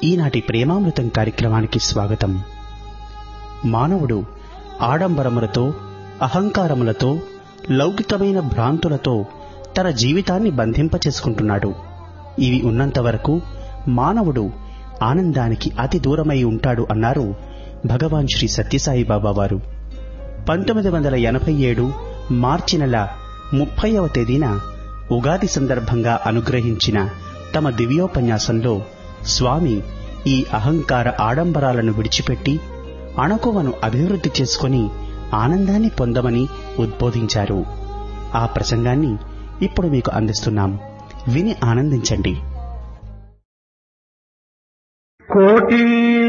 ఈనాటి ప్రేమామృతం కార్యక్రమానికి స్వాగతం మానవుడు ఆడంబరములతో అహంకారములతో లౌకికమైన భ్రాంతులతో తన జీవితాన్ని బంధింపచేసుకుంటున్నాడు ఇవి ఉన్నంత వరకు మానవుడు ఆనందానికి అతి దూరమై ఉంటాడు అన్నారు భగవాన్ శ్రీ సత్యసాయి బాబా వారు పంతొమ్మిది వందల ఎనభై ఏడు మార్చి నెల ముప్పైవ తేదీన ఉగాది సందర్భంగా అనుగ్రహించిన తమ దివ్యోపన్యాసంలో స్వామి ఈ అహంకార ఆడంబరాలను విడిచిపెట్టి అణకువను అభివృద్ధి చేసుకుని ఆనందాన్ని పొందమని ఉద్బోధించారు ఆ ప్రసంగాన్ని ఇప్పుడు మీకు అందిస్తున్నాం విని ఆనందించండి కోటి